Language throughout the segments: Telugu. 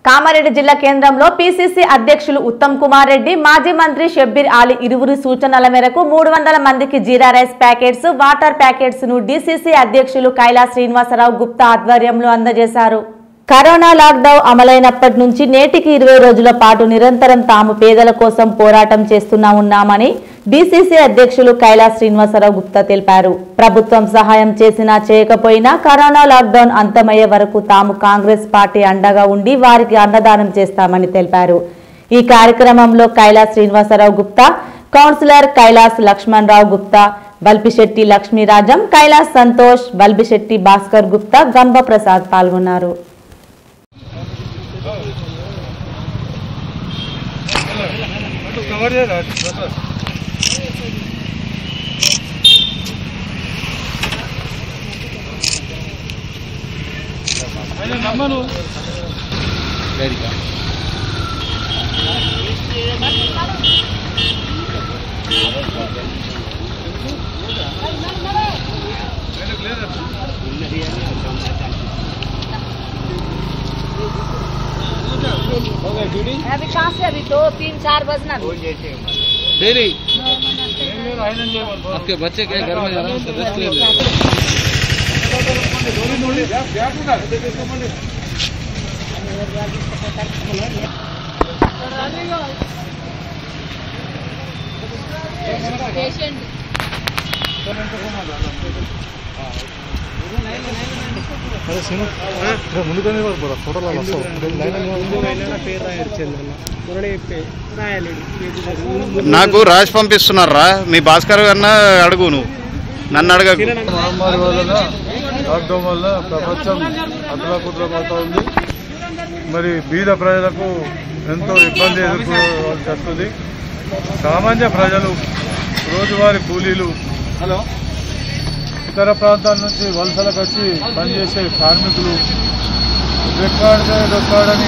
కామారెడ్డి జిల్లా కేంద్రంలో పిసిసి అధ్యక్షులు ఉత్తమ్ కుమార్ రెడ్డి మాజీ మంత్రి షబ్బీర్ ఆలీ ఇరువురి సూచనల మేరకు మూడు వందల మందికి jeera rice packets water packets ను డిసిసి అధ్యక్షులు కైలాస్ శ్రీనివాసరావు గుప్తా ఆధ్వర్యంలో అందజేశారు కరోనా లాక్డౌన్ అమలైనప్పటి నుంచి నేటికి ఇరవై రోజుల పాటు నిరంతరం తాము పేదల కోసం పోరాటం చేస్తున్నా ఉన్నామని డిసిసి అధ్యక్షులు కైలాస్ శ్రీనివాసరావు గుప్తా తెలిపారు ప్రభుత్వం సహాయం చేసినా చేయకపోయినా కరోనా లాక్డౌన్ అంతమయ్యే వరకు తాము కాంగ్రెస్ పార్టీ అండగా ఉండి వారికి అన్నదానం చేస్తామని తెలిపారు ఈ కార్యక్రమంలో కైలాస్ శ్రీనివాసరావు గుప్తా కౌన్సిలర్ కైలాస్ లక్ష్మణ్ రావు గుప్తా బల్పిశెట్టి లక్ష్మీరాజం కైలాస్ సంతోష్ బల్బిశెట్టి భాస్కర్ గుప్తా గంభ ప్రసాద్ పాల్గొన్నారు కవర్ చేయరా నమ్మను अभी कहाँ से अभी दो तीन चार बजना भी डेली ఆయన చేయమని आपके बच्चे के घर में आराम से रेस्ट ले ले पेशेंट ముందుగానే ఫోటోలో వస్తావు నాకు రాసి పంపిస్తున్నారా మీ భాస్కర్ అన్న అడుగు నువ్వు నన్ను అడగకు మహమ్మారి వలన లాక్డౌన్ వల్ల ప్రపంచం అతలాకుతలమవుతా ఉంది మరి బీద ప్రజలకు ఎంతో ఇబ్బంది ఎదుర్కోవాల్సి వస్తుంది సామాన్య ప్రజలు రోజువారీ కూలీలు హలో ఇతర ప్రాంతాల నుంచి వలసలకు వచ్చి పనిచేసే కార్మికులు రెక్కాడితే రెక్కాడని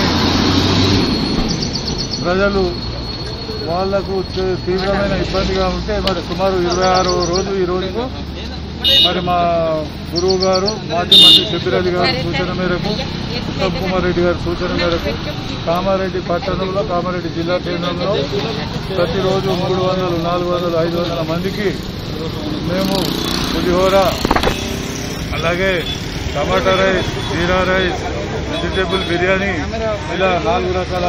ప్రజలు వాళ్లకు తీ- తీవ్రమైన ఇబ్బందిగా ఉంటే మరి సుమారు ఇరవై ఆరో రోజు ఈ రోజుకు మరి మా గురువు గారు మాజీ మంత్రి శబిరాజు గారి సూచన మేరకు ఉత్తమ్ కుమార్ రెడ్డి గారి సూచన మేరకు కామారెడ్డి పట్టణంలో కామారెడ్డి జిల్లా కేంద్రంలో ప్రతిరోజు మూడు వందలు నాలుగు వందలు ఐదు వందల మందికి మేము పులిహోర అలాగే tomato rice jeera rice vegetable biryani ఇలా నాలుగు రకాల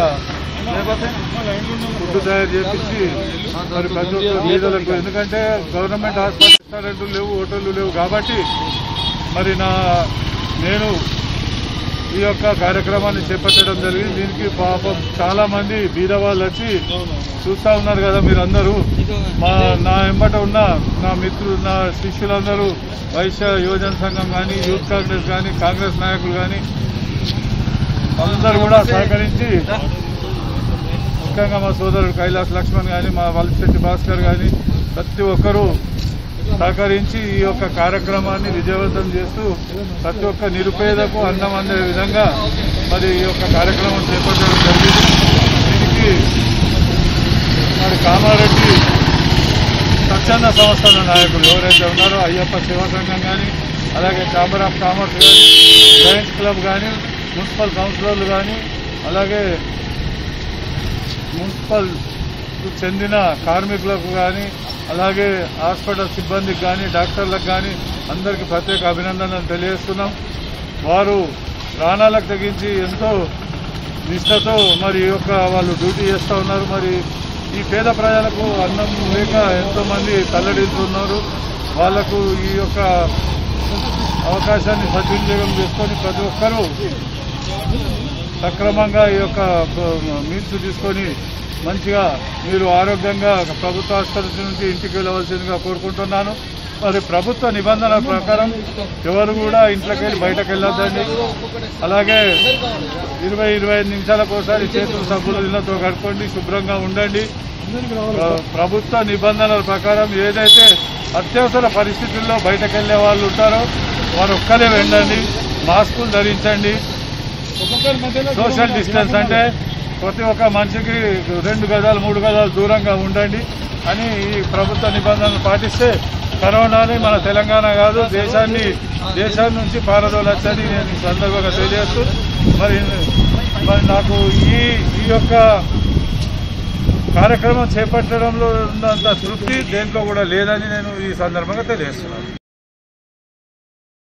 ఫుడ్ తయారు చేపించి మరి ప్రతి ఒక్క బీదలకు ఎందుకంటే గవర్నమెంట్ హాస్పిటల్ రెస్టారెంట్లు లేవు హోటళ్ళు లేవు కాబట్టి మరి నా నేను ఈ యొక్క కార్యక్రమాన్ని చేపట్టడం జరిగింది దీనికి పాపం చాలా మంది బీద వాళ్ళు వచ్చి చూస్తా ఉన్నారు కదా మీరందరూ మా నా వెంబట ఉన్న నా మిత్రులు నా శిష్యులందరూ వైశ్య యువజన సంఘం కానీ యూత్ కాంగ్రెస్ కానీ కాంగ్రెస్ నాయకులు కానీ అందరూ కూడా సహకరించి ముఖ్యంగా మా సోదరుడు కైలాస్ లక్ష్మణ్ కానీ మా వలశెట్టి భాస్కర్ కానీ ప్రతి ఒక్కరూ సహకరించి ఈ యొక్క కార్యక్రమాన్ని విజయవంతం చేస్తూ ప్రతి ఒక్క నిరుపేదకు అన్నం అందే విధంగా మరి ఈ యొక్క కార్యక్రమం చేపట్టడం జరిగింది దీనికి మరి కామారెడ్డి స్వచ్ఛంద సంస్థల నాయకులు ఎవరైతే ఉన్నారో అయ్యప్ప సేవా సంఘం కానీ అలాగే ఛాంబర్ ఆఫ్ కామర్స్ కానీ లయన్స్ క్లబ్ కానీ మున్సిపల్ కౌన్సిలర్లు కానీ అలాగే మున్సిపల్ చెందిన కార్మికులకు కానీ అలాగే హాస్పిటల్ సిబ్బందికి కానీ డాక్టర్లకు కానీ అందరికీ ప్రత్యేక అభినందనలు తెలియజేస్తున్నాం వారు ప్రాణాలకు తెగించి ఎంతో నిష్ఠతో మరి ఈ యొక్క వాళ్ళు డ్యూటీ చేస్తూ ఉన్నారు మరి ఈ పేద ప్రజలకు అన్నం లేక ఎంతో మంది తల్లడిల్లుతున్నారు వాళ్లకు ఈ యొక్క అవకాశాన్ని సద్వినియోగం చేసుకొని ప్రతి ఒక్కరూ సక్రమంగా ఈ యొక్క మీల్స్ తీసుకొని మంచిగా మీరు ఆరోగ్యంగా ప్రభుత్వ ఆసుపత్రి నుంచి ఇంటికి వెళ్ళవలసిందిగా కోరుకుంటున్నాను మరి ప్రభుత్వ నిబంధనల ప్రకారం ఎవరు కూడా ఇంట్లోకి వెళ్ళి బయటకు వెళ్ళొద్దండి అలాగే ఇరవై ఇరవై ఐదు నిమిషాలకు ఒకసారి చేతులు సబ్బులు ఇళ్లతో కడుక్కోండి శుభ్రంగా ఉండండి ప్ర- ప్రభుత్వ నిబంధనల ప్రకారం ఏదైతే అత్యవసర పరిస్థితుల్లో బయటకు వెళ్ళే వాళ్ళు ఉంటారో వారు ఒక్కరే వెళ్ళండి మాస్కులు ధరించండి సోషల్ డిస్టెన్స్ అంటే ప్రతి ఒక్క మనిషికి రెండు గజాలు మూడు గజాలు దూరంగా ఉండండి అని ఈ ప్రభుత్వ నిబంధనలు పాటిస్తే కరోనాని మన తెలంగాణ కాదు దేశాన్ని దేశాన్ని నుంచి పారదోలచ్చని నేను ఈ సందర్భంగా తెలియజేస్తూ మరి మరి నాకు ఈ ఈ యొక్క కార్యక్రమం చేపట్టడంలో ఉన్నంత తృప్తి దేంట్లో కూడా లేదని నేను ఈ సందర్భంగా తెలియజేస్తున్నాను